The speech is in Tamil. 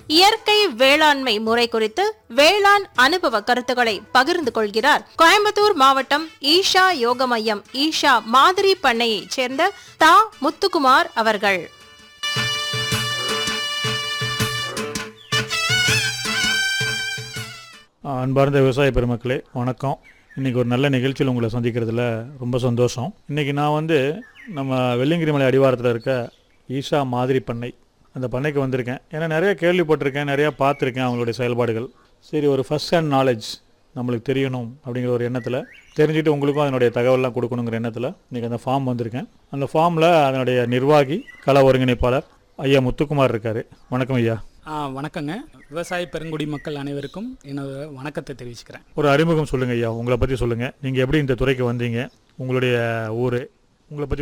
இயற்கை வேளாண்மை முறை குறித்து வேளாண் அனுபவ கருத்துக்களை பகிர்ந்து கொள்கிறார் கோயம்புத்தூர் மாவட்டம் ஈஷா யோக மையம் ஈஷா மாதிரி பண்ணையைச் சேர்ந்த தா முத்துக்குமார் அவர்கள் அன்பார்ந்த விவசாய பெருமக்களே வணக்கம் இன்றைக்கி ஒரு நல்ல நிகழ்ச்சியில் உங்களை சந்திக்கிறதுல ரொம்ப சந்தோஷம் இன்றைக்கி நான் வந்து நம்ம வெள்ளியங்கிரி மலை அடிவாரத்தில் இருக்க ஈஷா மாதிரி பண்ணை அந்த பண்ணைக்கு வந்திருக்கேன் ஏன்னா நிறைய கேள்விப்பட்டிருக்கேன் நிறையா பார்த்துருக்கேன் அவங்களுடைய செயல்பாடுகள் சரி ஒரு ஃபஸ்ட் ஹேண்ட் நாலேஜ் நம்மளுக்கு தெரியணும் அப்படிங்கிற ஒரு எண்ணத்தில் தெரிஞ்சுட்டு உங்களுக்கும் அதனுடைய தகவல்லாம் கொடுக்கணுங்கிற எண்ணத்தில் இன்றைக்கி அந்த ஃபார்ம் வந்திருக்கேன் அந்த ஃபார்மில் அதனுடைய நிர்வாகி கள ஒருங்கிணைப்பாளர் ஐயா முத்துக்குமார் இருக்கார் வணக்கம் ஐயா ஆ வணக்கங்க விவசாய பெருங்குடி மக்கள் அனைவருக்கும் என்னோட வணக்கத்தை தெரிவிச்சுக்கிறேன் ஒரு அறிமுகம் சொல்லுங்க ஐயா உங்களை பற்றி சொல்லுங்க நீங்க எப்படி இந்த துறைக்கு வந்தீங்க உங்களுடைய ஊர் உங்களை பற்றி